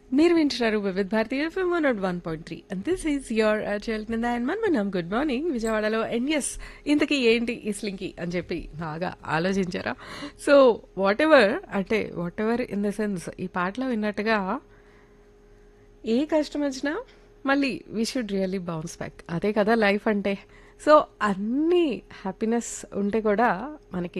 మీరు వింటున్నారు Vividh Bharati FM one nought one point three and this is your Achal కింద and మన మనం గుడ్ మార్నింగ్ విజయవాడలో అండ్ ఎస్ ఇంతకీ ఏంటి ఈ స్లింకి అని చెప్పి బాగా ఆలోచించారా సో వాట్ ఎవర్ అంటే whatever in the sense ఈ పాటలో విన్నట్టుగా ఏ కష్టం వచ్చినా మళ్ళీ we should really bounce back అదే కదా లైఫ్ అంటే సో అన్ని హ్యాపీనెస్ ఉంటే కూడా మనకి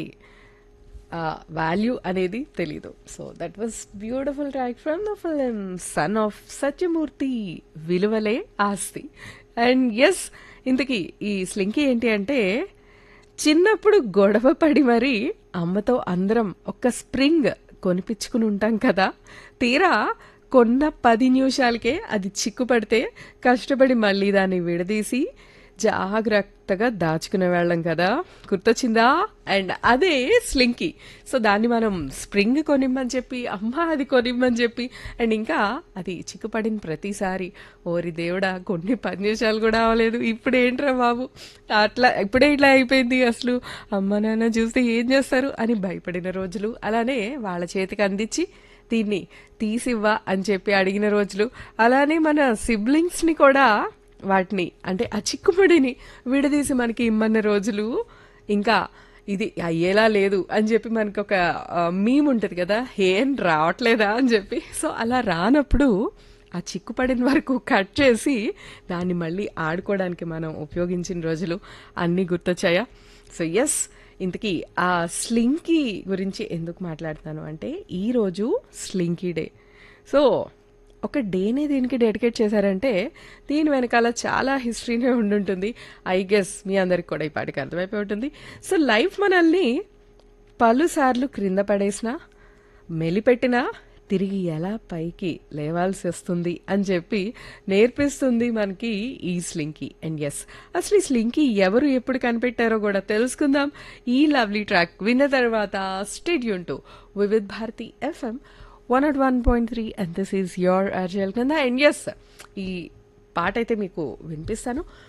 వాల్యూ అనేది తెలీదు so that was beautiful track from the film son of Satyamurthy విలువలే ఆస్తి అండ్ ఎస్ ఇంతకీ ఈ స్లింకి ఏంటి అంటే చిన్నప్పుడు గొడవ పడి మరి అమ్మతో అందరం ఒక స్ప్రింగ్ కొనిపించుకుని ఉంటాం కదా తీరా కొన్న పది నిమిషాలకే అది చిక్కుపడితే కష్టపడి మళ్ళీ దాన్ని విడదీసి జాగ్రత్తగా దాచుకునే వాళ్ళం కదా గుర్తొచ్చిందా అండ్ అదే స్లింకి సో దాన్ని మనం స్ప్రింగ్ కొనిమ్మని చెప్పి అమ్మ అది కొనిమ్మని చెప్పి అండ్ ఇంకా అది చిక్కుపడిన ప్రతిసారి ఓరి దేవుడా కొన్ని పది నిమిషాలు కూడా అవ్వలేదు ఇప్పుడు ఏంట్రా బాబు అట్లా ఇప్పుడే ఇట్లా అయిపోయింది అసలు అమ్మ నాన్న చూస్తే ఏం చేస్తారు అని భయపడిన రోజులు అలానే వాళ్ళ చేతికి అందించి దీన్ని తీసివ్వా అని చెప్పి అడిగిన రోజులు అలానే మన సిబ్లింగ్స్ని కూడా వాటిని అంటే ఆ చిక్కుముడిని విడదీసి మనకి ఇమ్మన్న రోజులు ఇంకా ఇది అయ్యేలా లేదు అని చెప్పి మనకు ఒక మీమ్ ఉంటుంది కదా ఏం రావట్లేదా అని చెప్పి సో అలా రానప్పుడు ఆ చిక్కుపడిన వరకు కట్ చేసి దాన్ని మళ్ళీ ఆడుకోవడానికి మనం ఉపయోగించిన రోజులు అన్నీ గుర్తొచ్చాయా సో ఎస్ ఇంతకీ ఆ స్లింకీ గురించి ఎందుకు మాట్లాడుతాను అంటే ఈరోజు స్లింకీ డే సో ఒక డేనే దీనికి డెడికేట్ చేశారంటే దీని వెనకాల చాలా హిస్టరీనే ఉండుంటుంది ఐ గెస్ మీ అందరికి కూడా ఈ పాటికి అర్థమైపోయి ఉంటుంది సో లైఫ్ మనల్ని పలుసార్లు క్రింద పడేసినా మెలిపెట్టినా తిరిగి ఎలా పైకి లేవాల్సి వస్తుంది అని చెప్పి నేర్పిస్తుంది మనకి ఈ స్లింకి అండ్ ఎస్ అసలు ఈ స్లింకి ఎవరు ఎప్పుడు కనిపెట్టారో కూడా తెలుసుకుందాం ఈ లవ్లీ ట్రాక్ విన్న తర్వాత stay tuned to Vividh Bharati FM one nought one point three and this is your అర్జల్ కింద అండ్ ఎస్ ఈ పాట అయితే మీకు వినిపిస్తాను